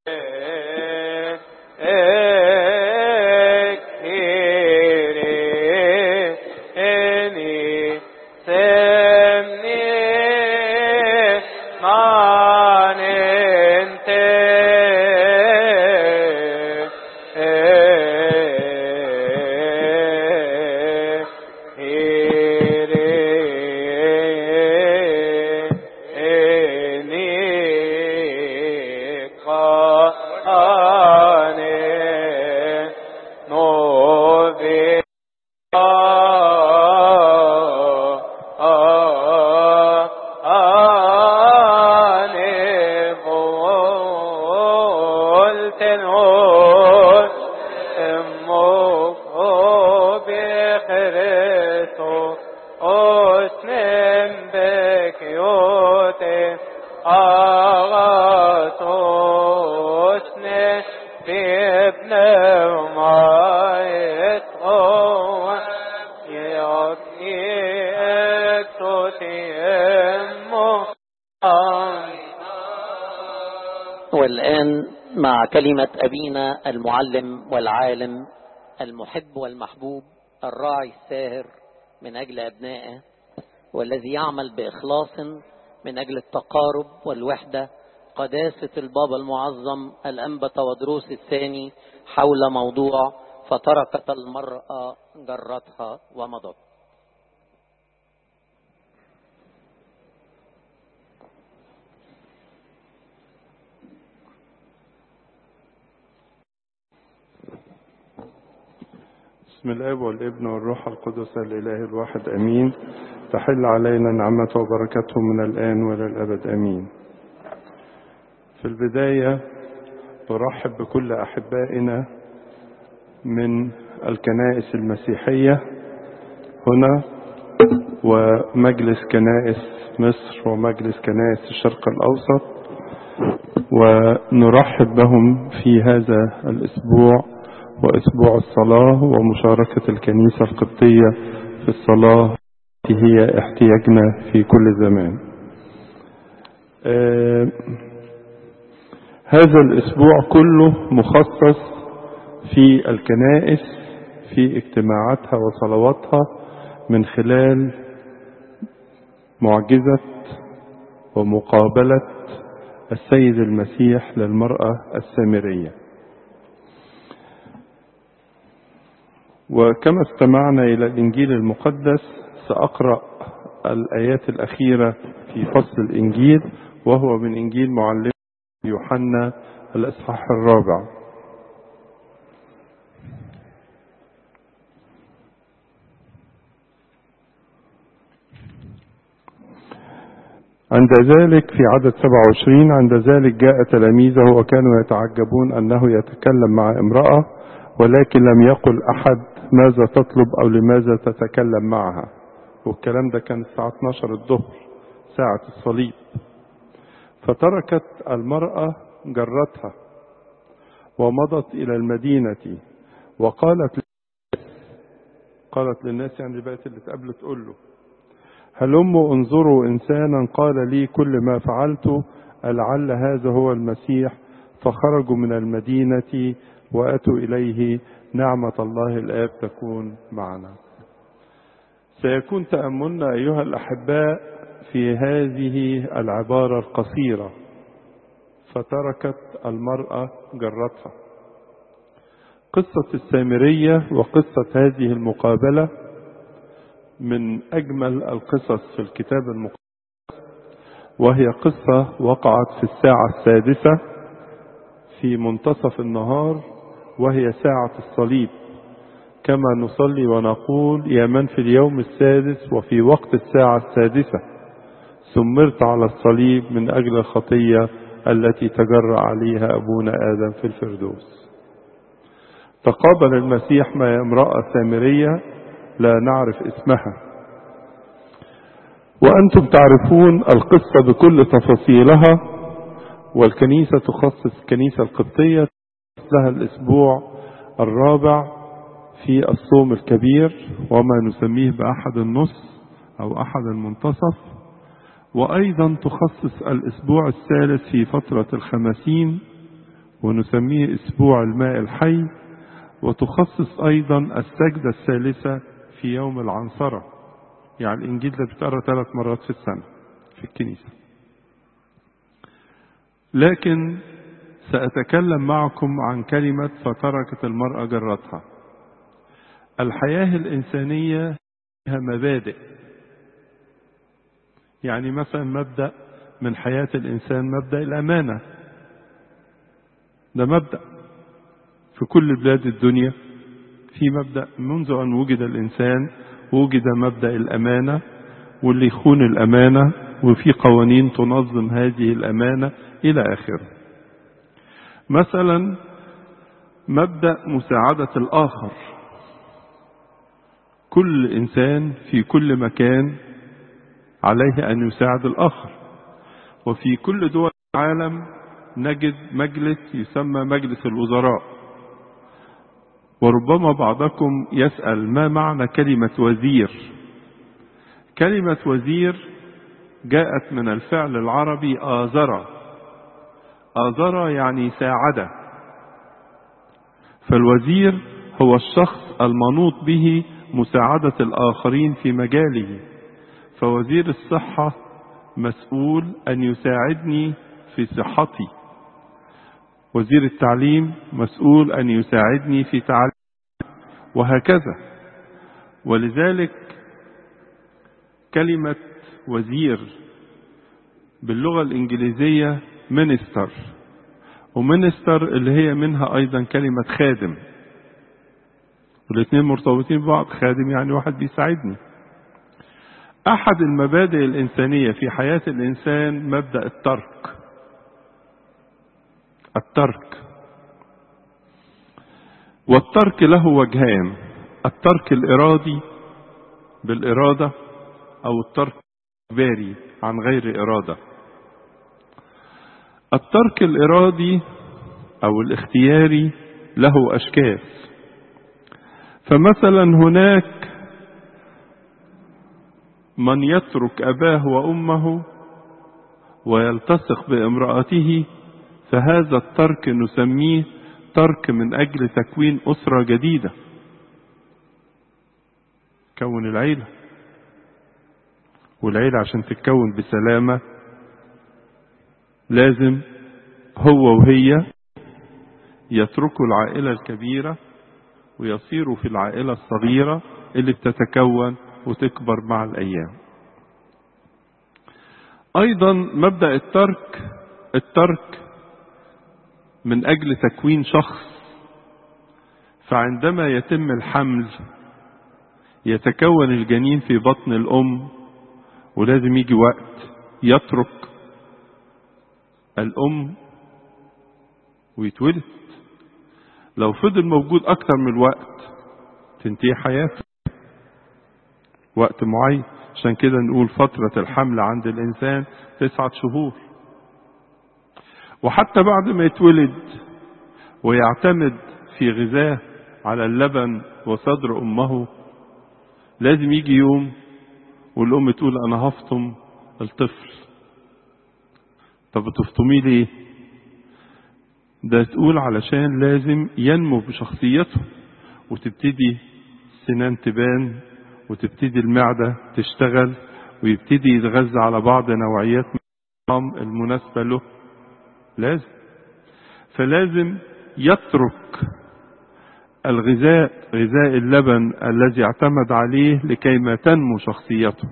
والآن مع كلمة أبينا المعلم والعالم المحب والمحبوب الراعي الساهر من أجل أبنائه والذي يعمل بإخلاص من أجل التقارب والوحدة قداسة البابا المعظم الأنبا ودروس الثاني حول موضوع فتركت المرأة جرتها ومضت بسم الاب والابن والروح القدس الاله الواحد امين تحل علينا نعمته وبركته من الان والى الابد امين في البدايه ارحب بكل احبائنا من الكنائس المسيحيه هنا ومجلس كنائس مصر ومجلس كنائس الشرق الاوسط ونرحب بهم في هذا الاسبوع وأسبوع الصلاة ومشاركة الكنيسة القبطية في الصلاة التي هي احتياجنا في كل زمان آه هذا الأسبوع كله مخصص في الكنائس في اجتماعاتها وصلواتها من خلال معجزة ومقابلة السيد المسيح للمرأة السامريه وكما استمعنا إلى الإنجيل المقدس سأقرأ الآيات الأخيرة في فصل الإنجيل وهو من إنجيل معلم يوحنا الإصحاح الرابع عند ذلك في عدد 27 عند ذلك جاء تلاميذه وكانوا يتعجبون أنه يتكلم مع امرأة ولكن لم يقل أحد ماذا تطلب أو لماذا تتكلم معها والكلام ده كان الساعة 12 الظهر ساعة الصليب فتركت المرأة جرتها ومضت إلى المدينة وقالت قالت للناس يعني بقت اللي تقابله تقول له هلموا انظروا إنسانا قال لي كل ما فعلت لعل هذا هو المسيح فخرجوا من المدينة وأتوا إليه نعمة الله الآب تكون معنا. سيكون تأملنا أيها الأحباء في هذه العبارة القصيرة فتركت المرأة جرتها. قصة السامرية وقصة هذه المقابلة من أجمل القصص في الكتاب المقدس وهي قصة وقعت في الساعة السادسة في منتصف النهار وهي ساعة الصليب كما نصلي ونقول يا من في اليوم السادس وفي وقت الساعة السادسة سمرت على الصليب من أجل الخطية التي تجرى عليها أبونا آدم في الفردوس تقابل المسيح مع امرأة سامرية لا نعرف اسمها وأنتم تعرفون القصة بكل تفاصيلها والكنيسة تخصص الكنيسة القبطية لها الأسبوع الرابع في الصوم الكبير وما نسميه بأحد النص أو أحد المنتصف وأيضا تخصص الأسبوع الثالث في فترة الخمسين ونسميه أسبوع الماء الحي وتخصص أيضا السجدة الثالثة في يوم العنصرة يعني الإنجيل ده بيتقرأ ثلاث مرات في السنة في الكنيسة لكن سأتكلم معكم عن كلمة فتركت المرأة جرتها الحياة الإنسانية لها مبادئ يعني مثلا مبدأ من حياة الإنسان مبدأ الأمانة ده مبدأ في كل بلاد الدنيا في مبدأ منذ أن وجد الإنسان وجد مبدأ الأمانة واللي يخون الأمانة وفي قوانين تنظم هذه الأمانة إلى آخره مثلا مبدأ مساعدة الآخر كل إنسان في كل مكان عليه أن يساعد الآخر وفي كل دول العالم نجد مجلس يسمى مجلس الوزراء وربما بعضكم يسأل ما معنى كلمة وزير كلمة وزير جاءت من الفعل العربي آزر آزر يعني ساعد فالوزير هو الشخص المنوط به مساعدة الآخرين في مجاله فوزير الصحة مسؤول أن يساعدني في صحتي وزير التعليم مسؤول أن يساعدني في تعليم وهكذا ولذلك كلمة وزير باللغة الإنجليزية منستر ومنستر اللي هي منها أيضا كلمة خادم والاثنين مرتبطين ببعض خادم يعني واحد بيساعدني أحد المبادئ الإنسانية في حياة الإنسان مبدأ الترك الترك والترك له وجهان الترك الإرادي بالإرادة أو الترك الإجباري عن غير إرادة الترك الإرادي أو الاختياري له أشكال فمثلا هناك من يترك أباه وأمه ويلتصق بامرأته فهذا الترك نسميه ترك من أجل تكوين أسرة جديدة كون العيلة والعيلة عشان تتكون بسلامة لازم هو وهي يتركوا العائلة الكبيرة ويصيروا في العائلة الصغيرة اللي بتتكون وتكبر مع الأيام أيضا مبدأ الترك الترك من أجل تكوين شخص فعندما يتم الحمل يتكون الجنين في بطن الأم ولازم يجي وقت يترك الأم ويتولد لو فضل موجود أكتر من الوقت تنتهي حياته وقت معين عشان كده نقول فترة الحمل عند الإنسان تسعة شهور وحتى بعد ما يتولد ويعتمد في غذاه على اللبن وصدر أمه لازم يجي يوم والأم تقول أنا هفطم الطفل طب تفطميه ليه ده تقول علشان لازم ينمو بشخصيته وتبتدي السنان تبان وتبتدي المعدة تشتغل ويبتدي يتغذى على بعض نوعيات المناسبة له لازم فلازم يترك الغذاء غذاء اللبن الذي اعتمد عليه لكي ما تنمو شخصيته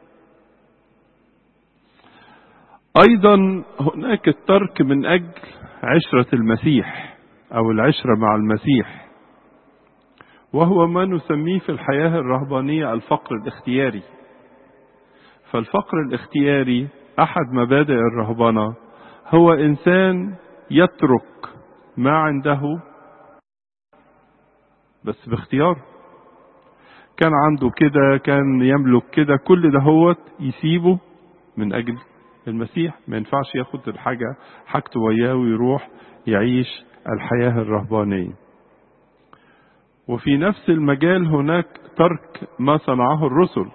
ايضا هناك الترك من اجل عشرة المسيح او العشرة مع المسيح وهو ما نسميه في الحياة الرهبانية الفقر الاختياري فالفقر الاختياري احد مبادئ الرهبنة هو انسان يترك ما عنده بس باختيار كان عنده كده كان يملك كده كل ده هو يسيبه من اجل المسيح ما ينفعش ياخد الحاجة حاجته وياه ويروح يعيش الحياة الرهبانية وفي نفس المجال هناك ترك ما صنعه الرسل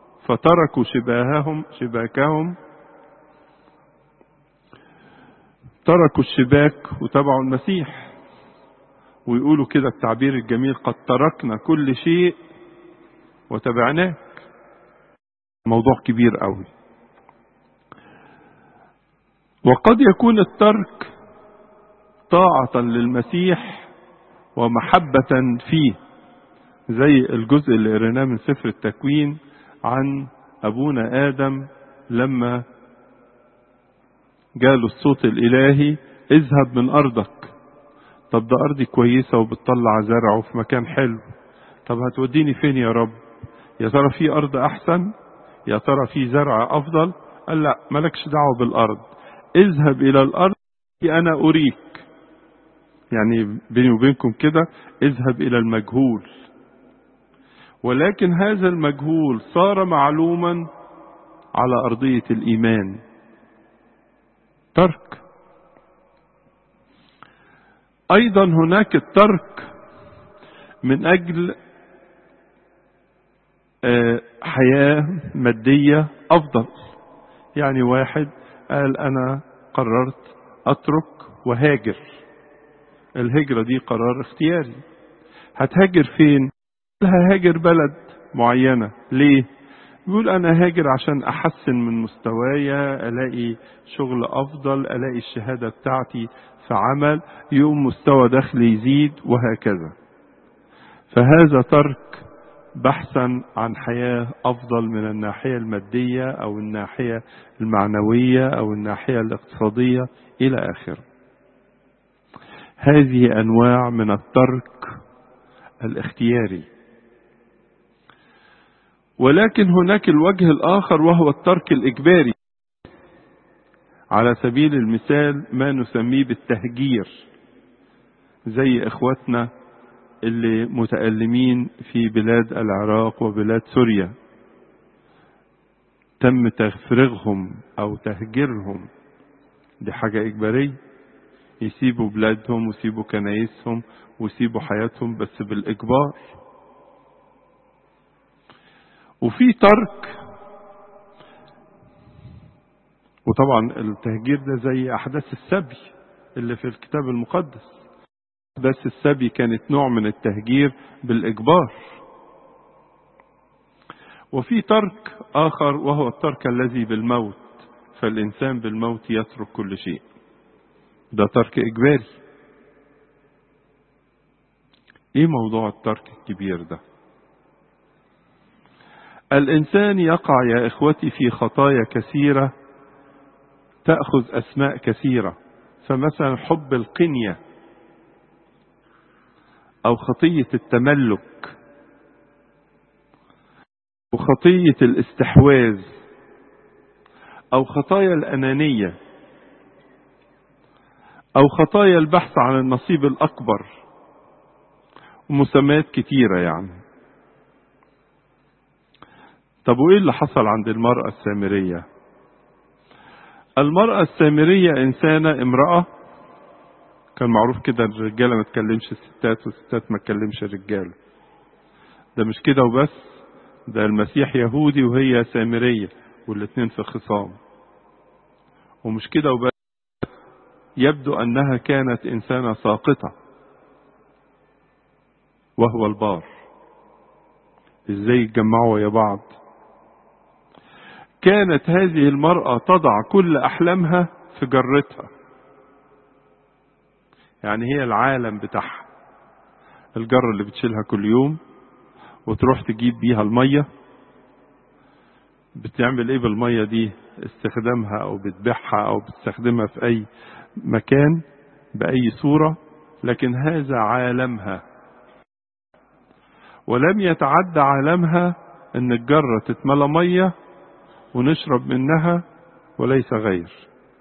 فتركوا شباههم شباكهم تركوا الشباك وتبعوا المسيح ويقولوا كده التعبير الجميل قد تركنا كل شيء وتبعناك موضوع كبير قوي وقد يكون الترك طاعة للمسيح ومحبة فيه زي الجزء اللي قريناه من سفر التكوين عن أبونا آدم لما جاله الصوت الإلهي اذهب من أرضك طب ده أرضي كويسة وبتطلع زرع وفي مكان حلو طب هتوديني فين يا رب يا ترى في أرض أحسن يا ترى في زرع أفضل قال لا مالكش دعوة بالأرض اذهب إلى الأرض أنا أريك يعني بيني وبينكم كده اذهب إلى المجهول ولكن هذا المجهول صار معلوما على أرضية الإيمان ترك أيضا هناك الترك من أجل حياة مادية أفضل يعني واحد قال أنا قررت أترك وهاجر الهجرة دي قرار اختياري هتهاجر فين هاجر بلد معينة ليه يقول أنا هاجر عشان أحسن من مستوايا ألاقي شغل أفضل ألاقي الشهادة بتاعتي في عمل يوم مستوى دخلي يزيد وهكذا فهذا ترك بحثا عن حياة أفضل من الناحية المادية أو الناحية المعنوية أو الناحية الاقتصادية إلى آخره هذه أنواع من الترك الاختياري ولكن هناك الوجه الآخر وهو الترك الإجباري على سبيل المثال ما نسميه بالتهجير زي إخواتنا اللي متألمين في بلاد العراق وبلاد سوريا تم تفريغهم أو تهجيرهم دي حاجة إجبارية يسيبوا بلادهم ويسيبوا كنايسهم ويسيبوا حياتهم بس بالإجبار وفي ترك وطبعا التهجير ده زي أحداث السبي اللي في الكتاب المقدس بس السبي كانت نوع من التهجير بالإجبار وفي ترك آخر وهو الترك الذي بالموت فالإنسان بالموت يترك كل شيء ده ترك إجباري إيه موضوع الترك الكبير ده الإنسان يقع يا إخوتي في خطايا كثيرة تأخذ أسماء كثيرة فمثلا حب القنية أو خطية التملك وخطية الاستحواذ أو خطايا الأنانية أو خطايا البحث عن النصيب الأكبر ومسميات كتيرة يعني طب وإيه اللي حصل عند المرأة السامرية المرأة السامرية إنسانة امرأة كان معروف كده الرجالة ما تكلمش الستات والستات ما تكلمش الرجالة ده مش كده وبس ده المسيح يهودي وهي سامرية والاتنين في خصام ومش كده وبس يبدو أنها كانت إنسانة ساقطة وهو البار ازاي يتجمعوا يا بعض كانت هذه المرأة تضع كل أحلامها في جرتها يعني هي العالم بتاعها الجرة اللي بتشيلها كل يوم وتروح تجيب بيها المية بتعمل ايه بالمية دي استخدامها او بتبيعها او بتستخدمها في اي مكان بأي صورة لكن هذا عالمها ولم يتعدى عالمها ان الجرة تتملى مية ونشرب منها وليس غير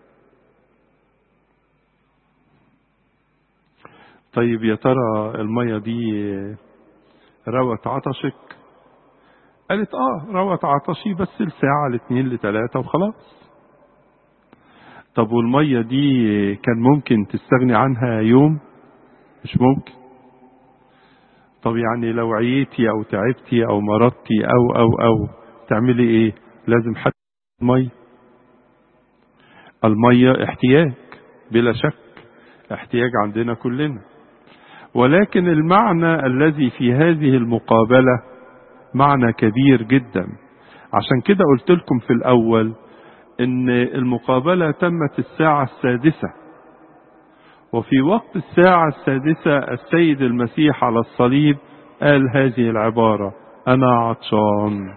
طيب يا ترى المية دي روت عطشك قالت اه روت عطشي بس الساعة الاثنين لثلاثة وخلاص طب والمية دي كان ممكن تستغني عنها يوم مش ممكن طب يعني لو عييتي او تعبتي او مرضتي او او او تعملي ايه لازم حتى المية المية احتياج بلا شك احتياج عندنا كلنا ولكن المعنى الذي في هذه المقابلة معنى كبير جدا عشان كده قلت لكم في الأول إن المقابلة تمت الساعة السادسة وفي وقت الساعة السادسة السيد المسيح على الصليب قال هذه العبارة أنا عطشان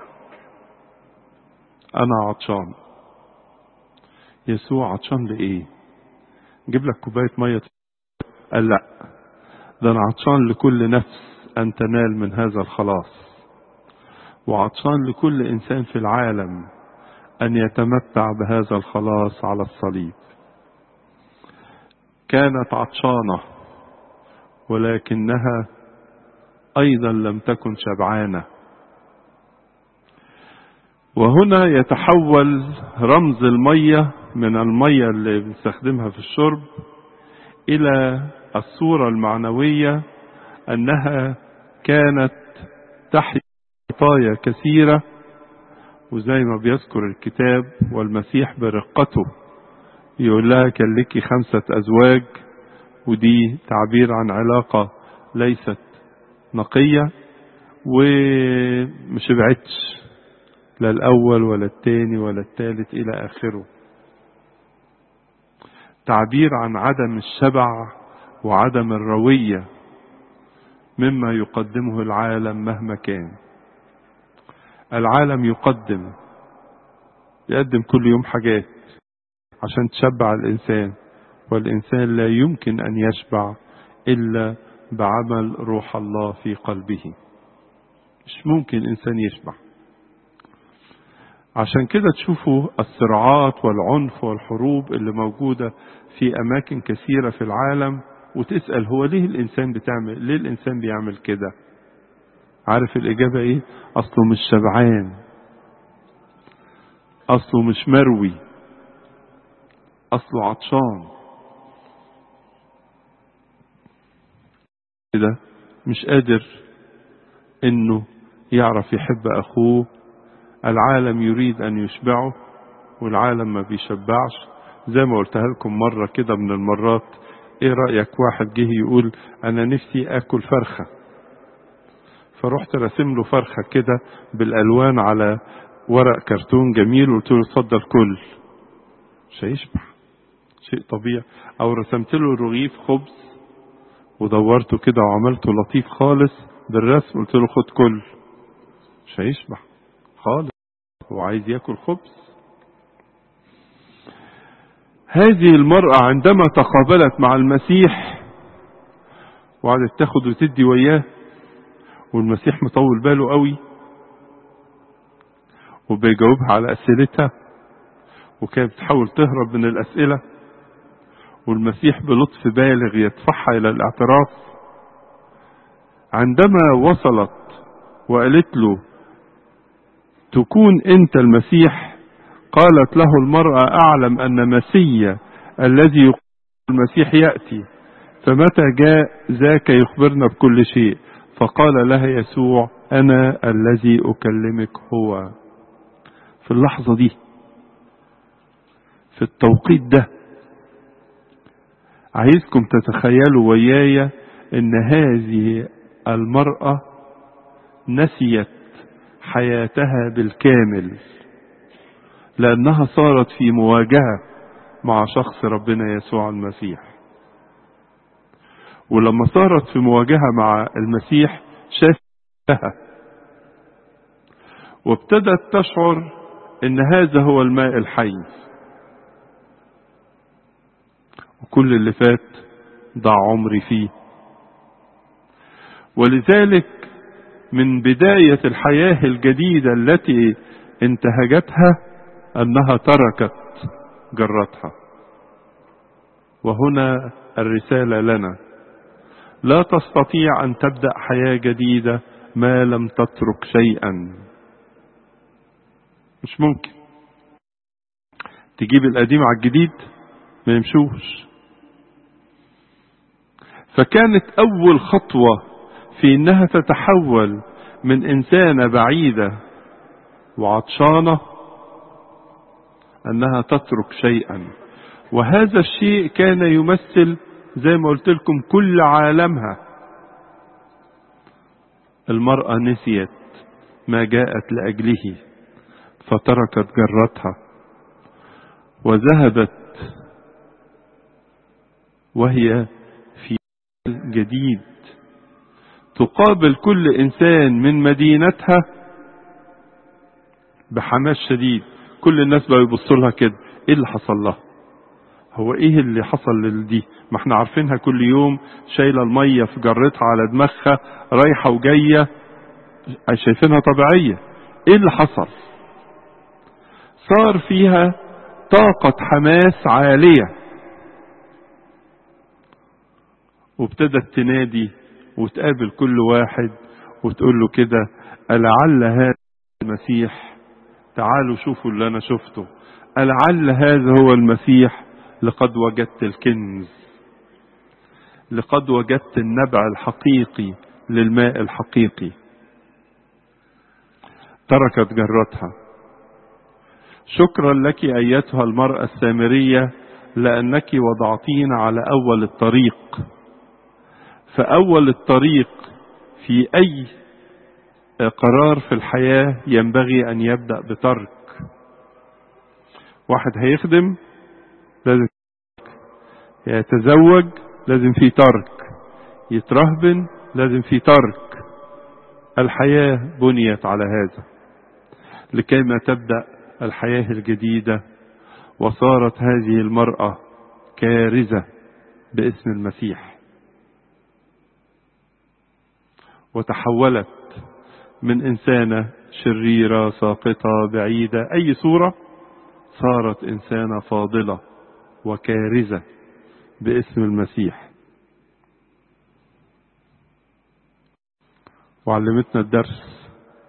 أنا عطشان يسوع عطشان لإيه؟ جيب لك كوباية مية قال لا ده أنا عطشان لكل نفس أن تنال من هذا الخلاص وعطشان لكل إنسان في العالم أن يتمتع بهذا الخلاص على الصليب كانت عطشانة ولكنها أيضا لم تكن شبعانة وهنا يتحول رمز المية من المية اللي بنستخدمها في الشرب إلى الصورة المعنوية أنها كانت تحت خطايا كثيرة وزي ما بيذكر الكتاب والمسيح برقته يقول لها كان لك خمسة أزواج ودي تعبير عن علاقة ليست نقية ومش بعتش لا الأول ولا الثاني ولا الثالث إلى آخره تعبير عن عدم الشبع وعدم الروية مما يقدمه العالم مهما كان العالم يقدم يقدم كل يوم حاجات عشان تشبع الإنسان والإنسان لا يمكن أن يشبع إلا بعمل روح الله في قلبه مش ممكن إنسان يشبع عشان كده تشوفوا الصراعات والعنف والحروب اللي موجودة في أماكن كثيرة في العالم وتسأل هو ليه الإنسان بتعمل ليه الإنسان بيعمل كده عارف الإجابة إيه أصله مش شبعان أصله مش مروي أصله عطشان كده مش قادر إنه يعرف يحب أخوه العالم يريد أن يشبعه والعالم ما بيشبعش زي ما قلتها لكم مرة كده من المرات ايه رأيك واحد جه يقول انا نفسي اكل فرخة فرحت راسم له فرخة كده بالالوان على ورق كرتون جميل وقلت له اتفضل كل مش هيشبع شيء طبيعي او رسمت له رغيف خبز ودورته كده وعملته لطيف خالص بالرسم قلت له خد كل مش هيشبع خالص هو عايز ياكل خبز هذه المرأة عندما تقابلت مع المسيح وقعدت تاخد وتدي وياه والمسيح مطول باله قوي وبيجاوبها على أسئلتها وكانت بتحاول تهرب من الأسئلة والمسيح بلطف بالغ يدفعها إلى الاعتراف عندما وصلت وقالت له تكون أنت المسيح قالت له المرأة أعلم أن مسيا الذي يقول المسيح يأتي فمتى جاء ذاك يخبرنا بكل شيء فقال لها يسوع أنا الذي أكلمك هو في اللحظة دي في التوقيت ده عايزكم تتخيلوا وياي ان هذه المرأة نسيت حياتها بالكامل لأنها صارت في مواجهة مع شخص ربنا يسوع المسيح ولما صارت في مواجهة مع المسيح شافتها وابتدت تشعر ان هذا هو الماء الحي وكل اللي فات ضاع عمري فيه ولذلك من بداية الحياة الجديدة التي انتهجتها أنها تركت جرتها وهنا الرسالة لنا لا تستطيع أن تبدأ حياة جديدة ما لم تترك شيئا مش ممكن تجيب القديم على الجديد ما يمشوش فكانت أول خطوة في إنها تتحول من إنسانة بعيدة وعطشانة أنها تترك شيئا وهذا الشيء كان يمثل زي ما قلت لكم كل عالمها المرأة نسيت ما جاءت لأجله فتركت جرتها وذهبت وهي في جديد تقابل كل إنسان من مدينتها بحماس شديد كل الناس بقى يبصوا لها كده ايه اللي حصل لها هو ايه اللي حصل لدي ما احنا عارفينها كل يوم شايله الميه في جرتها على دماغها رايحه وجايه شايفينها طبيعيه ايه اللي حصل صار فيها طاقه حماس عاليه وابتدت تنادي وتقابل كل واحد وتقول له كده ألعل هذا المسيح تعالوا شوفوا اللي أنا شفته ألعل هذا هو المسيح لقد وجدت الكنز لقد وجدت النبع الحقيقي للماء الحقيقي تركت جرتها شكرا لك ايتها المراه السامريه لانك وضعتين على اول الطريق فاول الطريق في اي قرار في الحياه ينبغي ان يبدا بترك واحد هيخدم لازم يتزوج لازم في ترك يترهبن لازم في ترك الحياة بنيت على هذا لكيما تبدأ الحياة الجديدة وصارت هذه المرأة كارزة باسم المسيح وتحولت من إنسانة شريرة ساقطة بعيدة أي صورة صارت إنسانة فاضلة وكارزة باسم المسيح وعلمتنا الدرس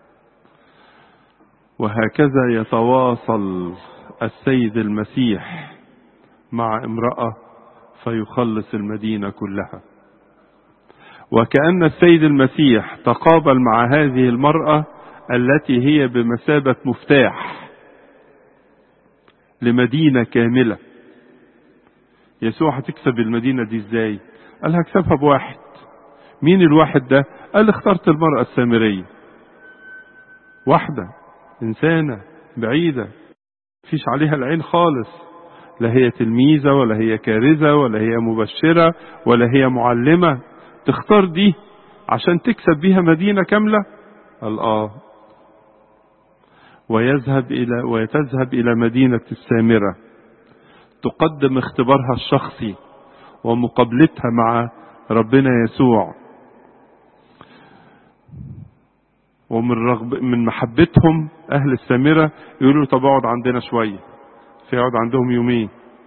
وهكذا يتواصل السيد المسيح مع امرأة فيخلص المدينة كلها وكأن السيد المسيح تقابل مع هذه المرأة التي هي بمثابة مفتاح لمدينة كاملة يسوع هتكسب المدينة دي ازاي قال هكسبها بواحد مين الواحد ده قال اخترت المرأة السامرية واحدة انسانة بعيدة فيش عليها العين خالص لا هي تلميذة ولا هي كارزة ولا هي مبشرة ولا هي معلمة تختار دي عشان تكسب بيها مدينة كاملة قال اه ويذهب إلى وتذهب إلى مدينة السامرة تقدم اختبارها الشخصي ومقابلتها مع ربنا يسوع ومن رغب من محبتهم اهل السامره يقولوا طب اقعد عندنا شويه فيقعد عندهم يومين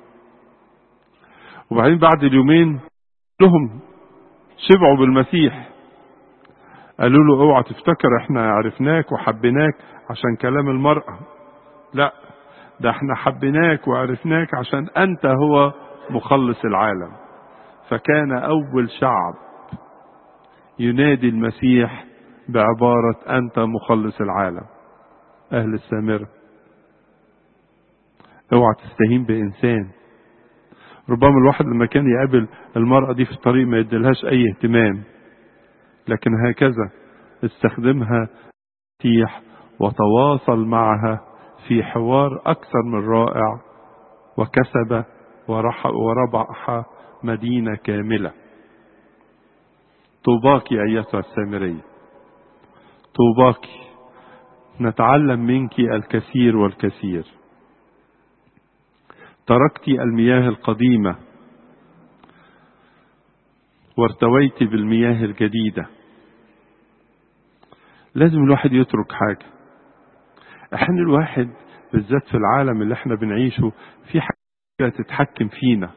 وبعدين بعد اليومين لهم شبعوا بالمسيح قالوا له اوعى تفتكر احنا عرفناك وحبيناك عشان كلام المرأة لا ده احنا حبيناك وعرفناك عشان انت هو مخلص العالم فكان اول شعب ينادي المسيح بعبارة انت مخلص العالم اهل السامرة اوعى تستهين بانسان ربما الواحد لما كان يقابل المرأة دي في الطريق ما يديلهاش اي اهتمام لكن هكذا استخدمها تيح وتواصل معها في حوار أكثر من رائع وكسب وربح مدينة كاملة طوباك أيتها السامرية طوباك نتعلم منك الكثير والكثير تركت المياه القديمة وارتويت بالمياه الجديدة لازم الواحد يترك حاجة احيانا الواحد بالذات في العالم اللي احنا بنعيشه في حاجة تتحكم فينا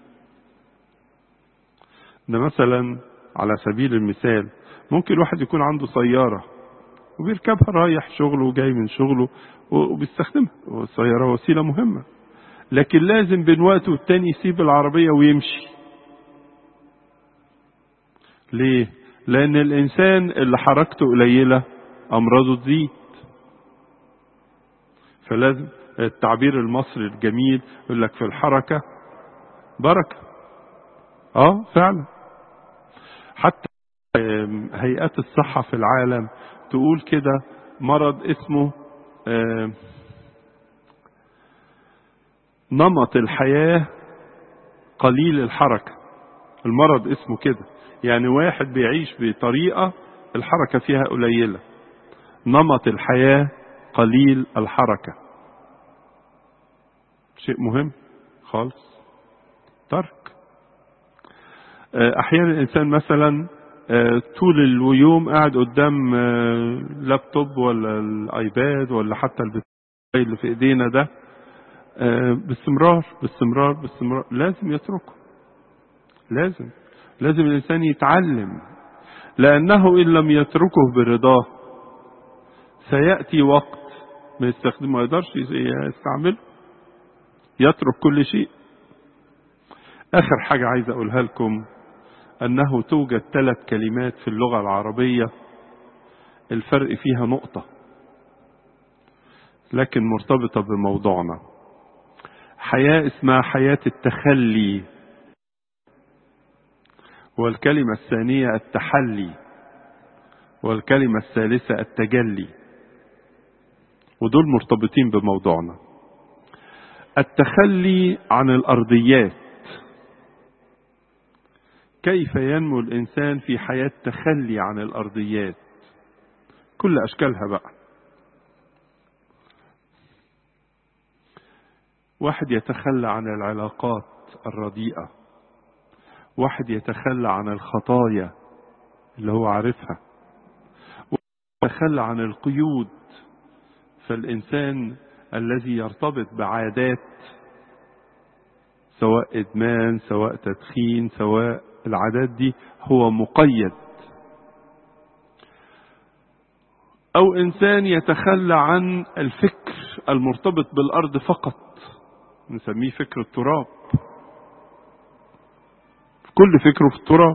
ده مثلا على سبيل المثال ممكن الواحد يكون عنده سيارة وبيركبها رايح شغله وجاي من شغله وبيستخدمها والسيارة وسيلة مهمة لكن لازم بين وقت والتاني يسيب العربية ويمشي ليه لان الانسان اللي حركته قليلة امراضه تزيد فلازم التعبير المصري الجميل يقول لك في الحركة بركة اه فعلا حتى هيئات الصحة في العالم تقول كده مرض اسمه نمط الحياة قليل الحركة المرض اسمه كده يعني واحد بيعيش بطريقة الحركة فيها قليلة نمط الحياة قليل الحركة شيء مهم خالص ترك احيانا الانسان مثلا طول اليوم قاعد قدام لابتوب ولا الايباد ولا حتى اللي في ايدينا ده باستمرار باستمرار باستمرار لازم يتركه لازم لازم الانسان يتعلم لانه ان لم يتركه برضاه سياتي وقت ما يستخدمه ما يقدرش يستعمله يترك كل شيء اخر حاجه عايز اقولها لكم انه توجد ثلاث كلمات في اللغه العربيه الفرق فيها نقطه لكن مرتبطه بموضوعنا حياه اسمها حياه التخلي والكلمه الثانيه التحلي والكلمه الثالثه التجلي ودول مرتبطين بموضوعنا التخلي عن الارضيات كيف ينمو الانسان في حياه تخلي عن الارضيات كل اشكالها بقى واحد يتخلى عن العلاقات الرديئه واحد يتخلى عن الخطايا اللي هو عارفها يتخلى عن القيود فالانسان الذي يرتبط بعادات سواء ادمان سواء تدخين سواء العادات دي هو مقيد او انسان يتخلى عن الفكر المرتبط بالارض فقط نسميه فكر التراب كل فكره في التراب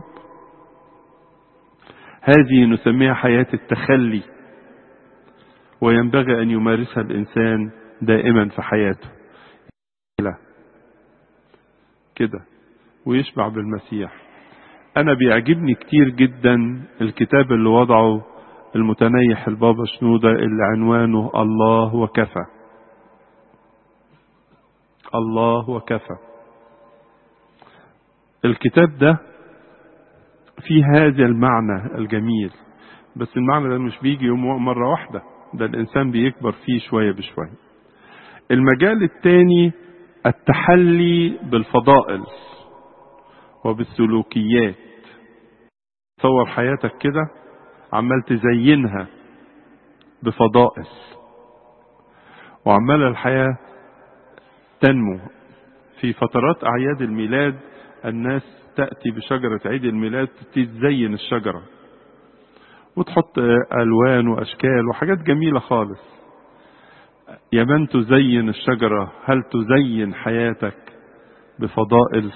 هذه نسميها حياه التخلي وينبغي ان يمارسها الانسان دائما في حياته لا كده ويشبع بالمسيح انا بيعجبني كتير جدا الكتاب اللي وضعه المتنيح البابا شنودة اللي عنوانه الله وكفى الله وكفى الكتاب ده فيه هذا المعنى الجميل بس المعنى ده مش بيجي يوم مرة واحدة ده الإنسان بيكبر فيه شوية بشوية المجال الثاني التحلي بالفضائل وبالسلوكيات تصور حياتك كده عمال تزينها بفضائل وعمال الحياة تنمو في فترات أعياد الميلاد الناس تأتي بشجرة عيد الميلاد تزين الشجرة وتحط ألوان وأشكال وحاجات جميلة خالص يا من تزين الشجرة هل تزين حياتك بفضائل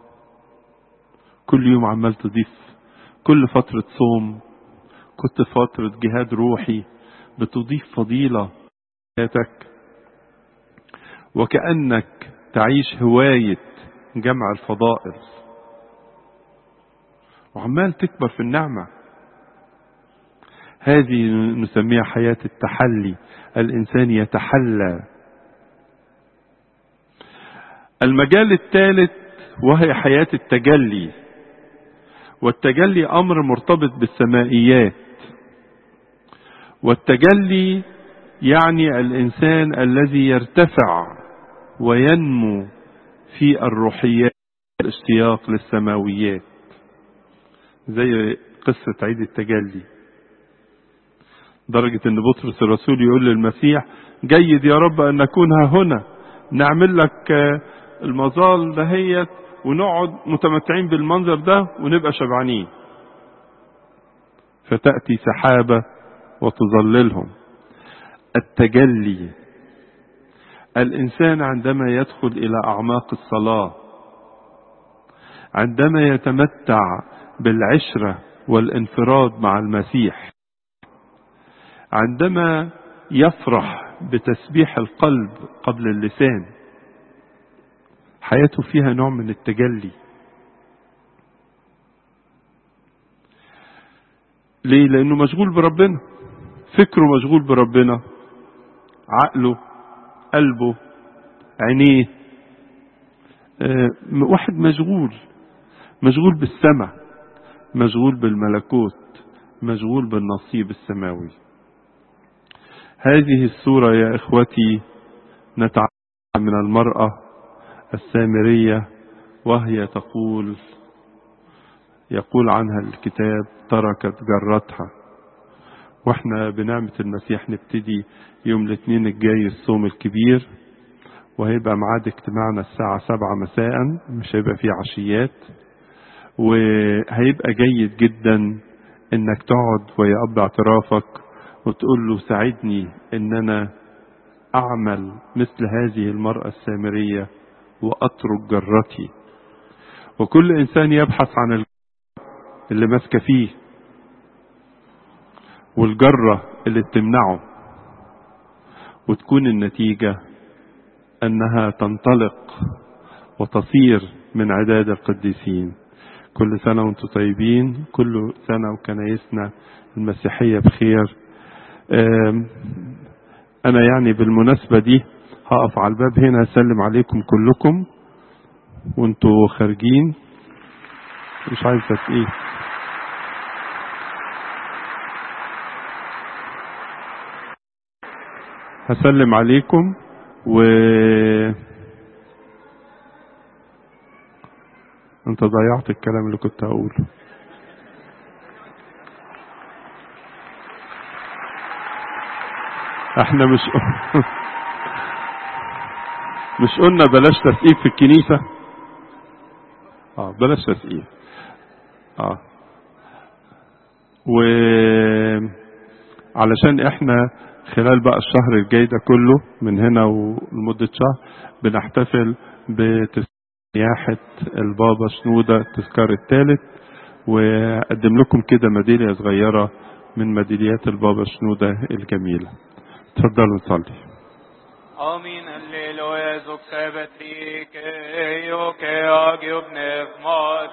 كل يوم عمال تضيف كل فترة صوم كنت فترة جهاد روحي بتضيف فضيلة حياتك وكأنك تعيش هواية جمع الفضائل وعمال تكبر في النعمة هذه نسميها حياة التحلي الإنسان يتحلى المجال الثالث وهي حياة التجلي والتجلي أمر مرتبط بالسمائيات والتجلي يعني الإنسان الذي يرتفع وينمو في الروحيات الاشتياق للسماويات زي قصة عيد التجلي درجة ان بطرس الرسول يقول للمسيح جيد يا رب ان نكون ها هنا نعمل لك المظال دهيت ونقعد متمتعين بالمنظر ده ونبقى شبعانين فتأتي سحابة وتظللهم التجلي الإنسان عندما يدخل إلى أعماق الصلاة عندما يتمتع بالعشرة والانفراد مع المسيح عندما يفرح بتسبيح القلب قبل اللسان حياته فيها نوع من التجلي ليه لانه مشغول بربنا فكره مشغول بربنا عقله قلبه عينيه آه، واحد مشغول مشغول بالسماء مشغول بالملكوت مشغول بالنصيب السماوي هذه الصورة يا إخوتي نتعلم من المرأة السامرية وهي تقول يقول عنها الكتاب تركت جرتها واحنا بنعمة المسيح نبتدي يوم الاثنين الجاي الصوم الكبير وهيبقى ميعاد اجتماعنا الساعة سبعة مساء مش هيبقى فيه عشيات وهيبقى جيد جدا انك تقعد ويا اب اعترافك وتقول له ساعدني ان انا اعمل مثل هذه المرأة السامرية واترك جرتي وكل انسان يبحث عن الجرة اللي ماسكة فيه والجرة اللي بتمنعه وتكون النتيجة انها تنطلق وتصير من عداد القديسين كل سنة وانتم طيبين كل سنة وكنايسنا المسيحية بخير أنا يعني بالمناسبة دي هقف على الباب هنا أسلم عليكم كلكم وانتوا خارجين مش عايز ايه هسلم عليكم و انت ضيعت الكلام اللي كنت هقوله احنا مش مش قلنا بلاش تسقيف في الكنيسة اه بلاش تسقيف اه و علشان احنا خلال بقى الشهر الجاي ده كله من هنا ولمدة شهر بنحتفل بتس نياحة البابا شنودة التذكار الثالث وأقدم لكم كده ميدالية صغيرة من ميداليات البابا شنودة الجميلة تفضلوا نصلي Amin alleluia, zog sebetrik, jo ke agiub nefmat,